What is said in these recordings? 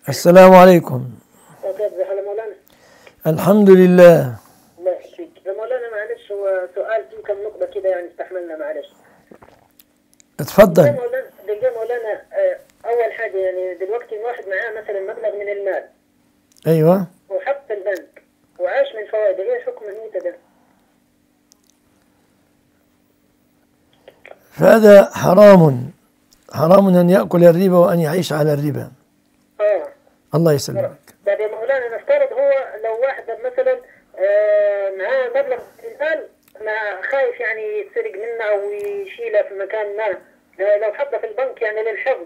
السلام عليكم كيف حال مولانا؟ الحمد لله الله يحفيك يا مولانا معلش هو سؤال فيه كم نقطة كده يعني استحملنا معلش يا اتفضل مولانا دقيقة مولانا آه، أول حاجة يعني دلوقتي الواحد معاه مثلا مبلغ من المال ايوه وحط في البنك وعاش من فوائده إيه حكم الميتة ده؟ فهذا حرام حرام ان ياكل الربا وان يعيش على الربا آه الله يسلمك طيب يا مولانا نفترض هو لو واحد مثلا آه، معاه مبلغ من المال مع خايف يعني يتسرق منه أو يشيله في مكان ما آه، لو حطه في البنك يعني للحفظ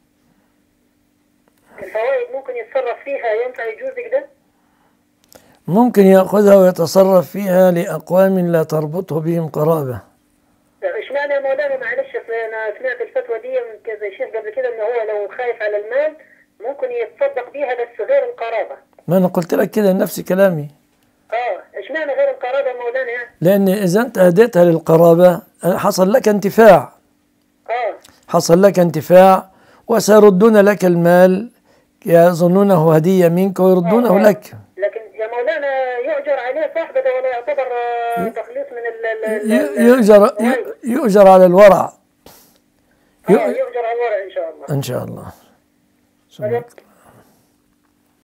الفوائد ممكن يتصرف فيها ينفع يجوز كده؟ ممكن ياخذها ويتصرف فيها لاقوام لا تربطه بهم قرابه ايش معنى يا مولانا معلش أصل انا سمعت الفتوى دي من كذا شيخ قبل كده ان هو لو خايف على المال ممكن يتصدق بيها بس غير القرابه. ما انا قلت لك كده نفس كلامي اه ايش معنى غير القرابه يا مولانا يعني؟ لان اذا انت اهديتها للقرابه حصل لك انتفاع اه حصل لك انتفاع وسيردون لك المال يظنونه هديه منك ويردونه لك لكن يا مولانا يؤجر عليه صاحبه ده ولا يعتبر آه، تخليص من ال ال- ال- ي- ال- يؤجر الفوائد؟ يؤجر على الورع اه يؤجر على الورق ان شاء الله. ان شاء الله طيب،